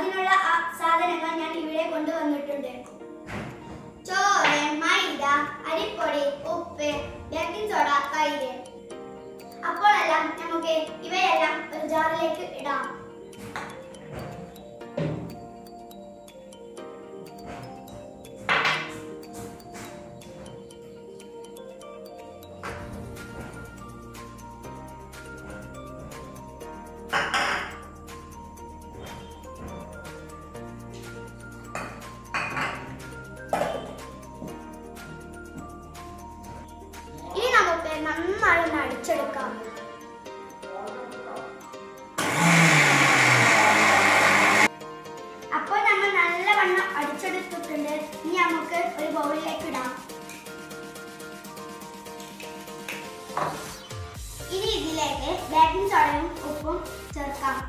അതിനുള്ള ആ- സാധനങ്ങൾ ഞാൻ ഇവിടെ കൊണ്ടുവന്നിട്ടുണ്ട് ചോറ് മൈദ അരിപ്പൊടി ഉപ്പ് ബേക്കിംഗ് സോഡ തൈര് അപ്പോഴെല്ലാം നമുക്ക് ഇവയെല്ലാം ഒരു ജാറിലേക്ക് ഇടാം ഇനി നമുക്ക് നന്നായി ഒന്ന് അടിച്ചെടുക്കാം അപ്പോൾ നമ്മൾ നല്ലവണ്ണം അടിച്ചെടുത്തിട്ടുണ്ട് ഇനി നമുക്ക് ഒരു ബൗളിലേക്ക് ഇടാം ഇനി ഇതിലേക്ക് ബേക്കിംഗ് സോഡയും ഉപ്പും ചേർക്കാം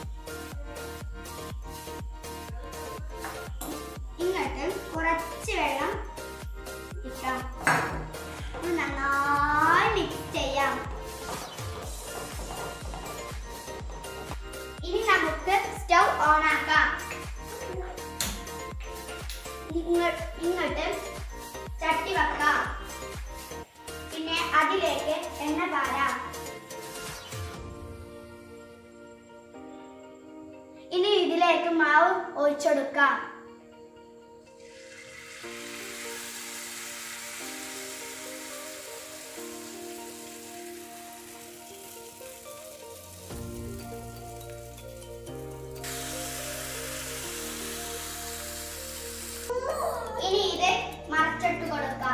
ഇങ്ങോട്ട് കുറച്ച് വെള്ളം ഇട്ടാം ഇത് നന്നായി മിക്സ് ചെയ്യാം ഇനി നമുക്ക് സ്റ്റൗ ഓൺ ആക്കാം ഇങ്ങ- ഇങ്ങോട്ട് ചട്ടി വെക്കാം പിന്നെ അതിലേക്ക് എണ്ണ പാരാം ഇനി ഇതിലേക്ക് മാവ് ഒഴിച്ചെടുക്കാം ഇനി ഇത് മറച്ചിട്ട് കൊടുക്കാം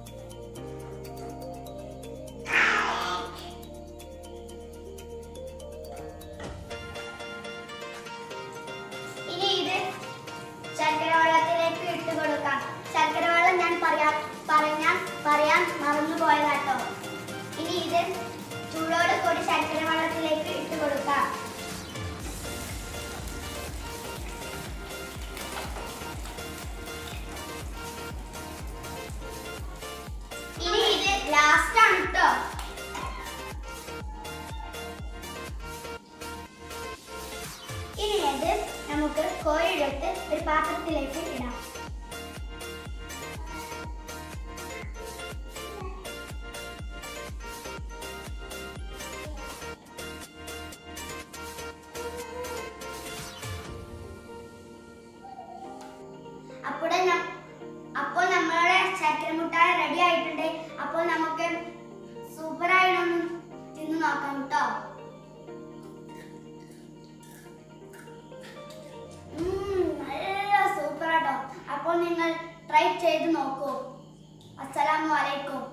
ഇനി ഇത് ശർക്കര വെള്ളത്തിലേക്ക് ഇട്ട് കൊടുക്കാം ശർക്കര വെള്ളം ഞാൻ പറയാ പറഞ്ഞാൽ പറയാൻ മറന്നു പോയതാട്ടോ ഇനി ഇത് ചൂടോട് കൂടി ശർക്കര വെള്ളത്തിലേക്ക് ഇട്ട് കൊടുക്കാം ഇനി ഇത് ലാസ്റ്റ് ആണ് കേട്ടോ ഇനി ഇത് നമുക്ക് കോഴിയെടുത്ത് ഒരു പാത്രത്തിലേക്ക് ഇടാം അപ്പോൾ ന- അപ്പോൾ നമ്മളുടെ ശർക്കര മുട്ടായി റെഡി ആയിട്ടുണ്ട് അപ്പോൾ നമുക്ക് സൂപ്പറായിട്ടൊന്ന് തിന്ന് നോക്കാം കേട്ടോ ഉം, നല്ല സൂപ്പറാട്ടോ അപ്പോൾ നിങ്ങൾ ട്രൈ ചെയ്ത് നോക്കൂ അസ്സലാമു അലൈക്കും